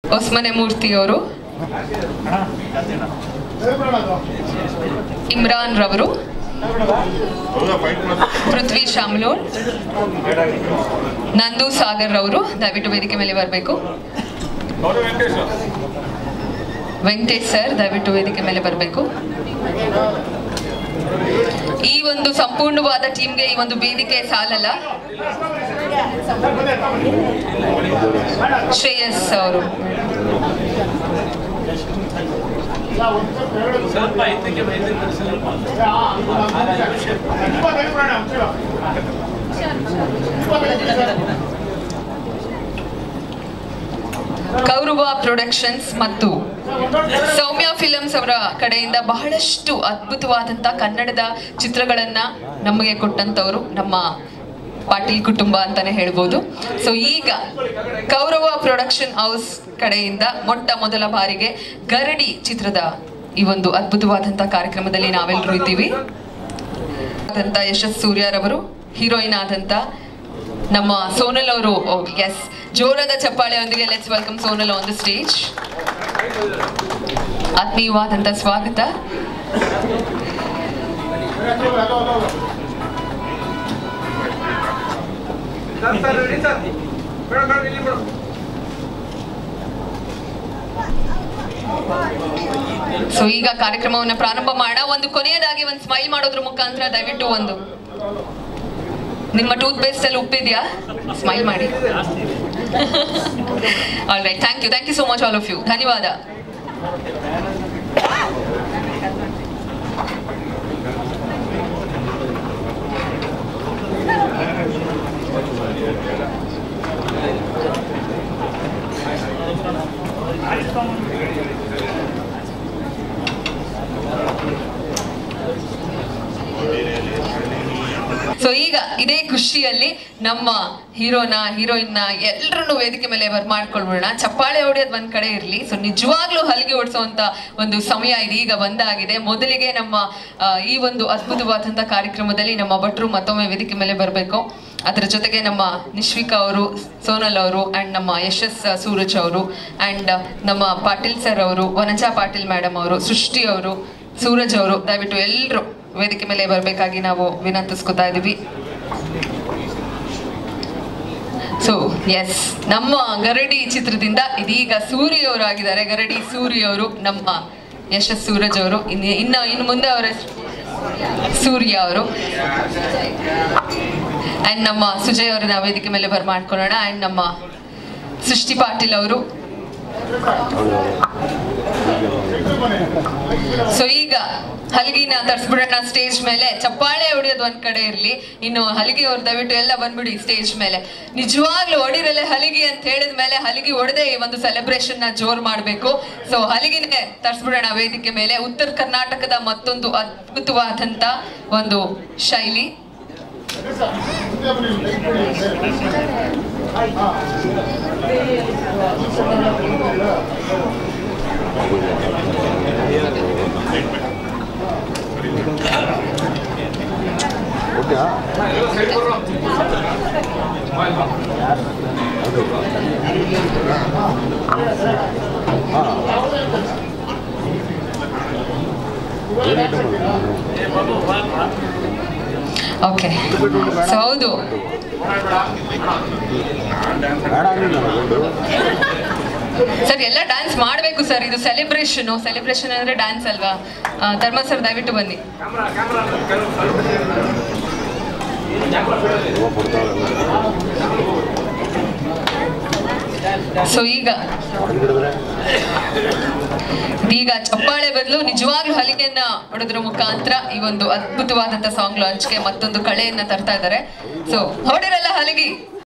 ಹೊಸ್ಮನೆ ಮೂರ್ತಿಯವರು ಇಮ್ರಾನ್ ರವರು ಪೃಥ್ವಿ ಶಾಮ್ಲೂರ್ ನಂದು ಸಾಗರ್ ರವರು ದಯವಿಟ್ಟು ವೇದಿಕೆ ಮೇಲೆ ಬರಬೇಕು ವೆಂಕಟೇಶ್ ಸರ್ ದಯವಿಟ್ಟು ವೇದಿಕೆ ಮೇಲೆ ಬರಬೇಕು ಈ ಒಂದು ಸಂಪೂರ್ಣವಾದ ಟೀಮ್ಗೆ ಈ ಒಂದು ವೇದಿಕೆ ಸಾಲಲ್ಲ ಶ್ರೇಯಸ್ ಅವರು ಸ್ವಲ್ಪ ಹಿಂದಕ್ಕೆ ಹಿಂದಕ್ಕೆ ಸ್ವಲ್ಪ ಕೌರವ ಪ್ರೊಡಕ್ಷನ್ಸ್ ಮತ್ತು ಸೌಮ್ಯ ಫಿಲಮ್ಸ್ ಅವರ ಕಡೆಯಿಂದ ಬಹಳಷ್ಟು ಅದ್ಭುತವಾದಂತ ಕನ್ನಡದ ಚಿತ್ರಗಳನ್ನ ನಮಗೆ ಕೊಟ್ಟಂತವರು ನಮ್ಮ ಪಾಟೀಲ್ ಕುಟುಂಬ ಅಂತಾನೆ ಹೇಳ್ಬೋದು ಸೊ ಈಗ ಕೌರವ ಪ್ರೊಡಕ್ಷನ್ ಹೌಸ್ ಕಡೆಯಿಂದ ಮೊಟ್ಟ ಮೊದಲ ಬಾರಿಗೆ ಗರಡಿ ಚಿತ್ರದ ಈ ಒಂದು ಅದ್ಭುತವಾದಂತ ಕಾರ್ಯಕ್ರಮದಲ್ಲಿ ನಾವೆಲ್ಲರೂ ಇದ್ದೀವಿ ಆದಂತ ಯಶಸ್ ಸೂರ್ಯರವರು ಹೀರೋಯಿನ್ ಆದಂತ ನಮ್ಮ ಸೋನಲ್ ಅವರು ಎಸ್ ಜೋರಾದ ಚಪ್ಪಾಳೆಯೊಂದಿಗೆ let's welcome Sonal on the stage ಆತ್ಮೀಯವಾದಂತ ಸ್ವಾಗತ ಸೊ ಈಗ ಕಾರ್ಯಕ್ರಮವನ್ನು ಪ್ರಾರಂಭ ಮಾಡ ಒಂದು ಕೊನೆಯದಾಗಿ ಒಂದು ಸ್ಮೈಲ್ ಮಾಡೋದ್ರ ಮುಖಾಂತರ ದಯವಿಟ್ಟು ಒಂದು ನಿಮ್ಮ ಟೂತ್ ಪೇಸ್ಟ್ ಅಲ್ಲಿ ಉಪ್ಪಿದ್ಯಾ ಸ್ಮೈಲ್ ಮಾಡಿ all right thank you thank you so much all of you ಧನ್ಯವಾದ ಸೊ ಈಗ ಇದೇ ಖುಷಿಯಲ್ಲಿ ನಮ್ಮ ಹೀರೋನ ಹೀರೋಯಿನ್ನ ಎಲ್ಲರನ್ನು ವೇದಿಕೆ ಮೇಲೆ ಬರ್ ಮಾಡ್ಕೊಳ್ಬಿಡೋಣ ಚಪ್ಪಾಳೆ ಹೊಡೆಯೋದು ಒಂದ್ ಕಡೆ ಇರಲಿ ಸೊ ನಿಜವಾಗ್ಲೂ ಹಲಿಗೆ ಓಡಿಸುವಂತ ಒಂದು ಸಮಯ ಇದೆ ಈಗ ಬಂದಾಗಿದೆ ಮೊದಲಿಗೆ ನಮ್ಮ ಆ, ಈ ಒಂದು ಅದ್ಭುತವಾದಂತ ಕಾರ್ಯಕ್ರಮದಲ್ಲಿ ನಮ್ಮ ಭಟ್ರು ಮತ್ತೊಮ್ಮೆ ವೇದಿಕೆ ಮೇಲೆ ಬರಬೇಕು ಅದರ ಜೊತೆಗೆ ನಮ್ಮ ನಿಶ್ವಿಕಾ ಅವರು ಸೋನಲ್ ಅವರು ಅಂಡ್ ನಮ್ಮ ಯಶಸ್ ಸೂರಜ್ ಅವರು ಅಂಡ್ ನಮ್ಮ ಪಾಟೀಲ್ ಸರ್ ಅವರು ವನಜಾ ಪಾಟೀಲ್ ಮೇಡಮ್ ಅವರು ಸೃಷ್ಟಿ ಅವರು ಸೂರಜ್ ಅವರು ದಯವಿಟ್ಟು ಎಲ್ಲರೂ ವೇದಿಕೆ ಮೇಲೆ ಬರಬೇಕಾಗಿ ನಾವು ವಿನಂತಿಸ್ಕೊತಾ ಇದ್ದೀವಿ ಸೊ ಎಸ್ ನಮ್ಮ ಗರಡಿ ಚಿತ್ರದಿಂದ ಇದೀಗ ಸೂರಿ ಅವರು ಆಗಿದ್ದಾರೆ ಗರಡಿ ಸೂರಿ ಅವರು ನಮ್ಮ ಯಶಸ್ ಸೂರಜ್ ಅವರು ಇನ್ನು ಇನ್ನು ಇನ್ನು ಮುಂದೆ ಅವರ ಸೂರ್ಯ ಅವರು ಅಂಡ್ ನಮ್ಮ ಸುಜಯ್ ಅವರನ್ನ ವೇದಿಕೆ ಮೇಲೆ ಬರ್ ಮಾಡ್ಕೊಳ್ಳೋಣ ಅಂಡ್ ನಮ್ಮ ಸೃಷ್ಟಿ ಪಾಟೀಲ್ ಅವರು ಸೊ ಈಗ ಹಲಗಿನ ತರ್ಸ್ಬಿಡೋಣ ಸ್ಟೇಜ್ ಮೇಲೆ ಚಪ್ಪಾಳೆ ಹೊಡಿಯೋದು ಒಂದ್ ಕಡೆ ಇರ್ಲಿ ಇನ್ನು ಹಲಗಿ ಅವ್ರು ದಯವಿಟ್ಟು ಎಲ್ಲ ಬಂದ್ಬಿಡಿ ಸ್ಟೇಜ್ ಮೇಲೆ ನಿಜವಾಗ್ಲೂ ಹೊಡಿರಲೆ ಹಲಗಿ ಅಂತ ಹೇಳಿದ ಮೇಲೆ ಹಲಗಿ ಹೊಡೆದೇ ಈ ಒಂದು ಸೆಲೆಬ್ರೇಷನ್ ನ ಜೋರ್ ಮಾಡ್ಬೇಕು ಸೊ ಹಲಗಿನೇ ತರ್ಸ್ಬಿಡೋಣ ವೇದಿಕೆ ಮೇಲೆ ಉತ್ತರ ಕರ್ನಾಟಕದ ಮತ್ತೊಂದು ಅದ್ಭುತವಾದಂತ ಒಂದು ಶೈಲಿ ಓಕೆ ಸೊ ಹೌದು ಸರ್ ಎಲ್ಲ ಡ್ಯಾನ್ಸ್ ಮಾಡಬೇಕು ಸರ್ ಇದು ಸೆಲೆಬ್ರೇಷನ್ ಸೆಲೆಬ್ರೇಷನ್ ಅಂದ್ರೆ ಡ್ಯಾನ್ಸ್ ಅಲ್ವಾ ಆ, ಧರ್ಮ ಸರ್ ದಯವಿಟ್ಟು ಬನ್ನಿ ಸೊ ಈಗ ಈಗ ಚಪ್ಪಾಳೆ ಬದಲು ನಿಜವಾಗ್ಲೂ ಹಲಿಗೆಯನ್ನ ಹೊಡೆದ್ರ ಮುಖಾಂತರ ಈ ಒಂದು ಅದ್ಭುತವಾದಂತ ಸಾಂಗ್ ಲಾಂಚ್ಗೆ ಮತ್ತೊಂದು ಕಳೆಯನ್ನ ತರ್ತಾ ಇದ್ದಾರೆ ಸೊ ಹೊಡೆರಲ್ಲ ಹಲಗಿ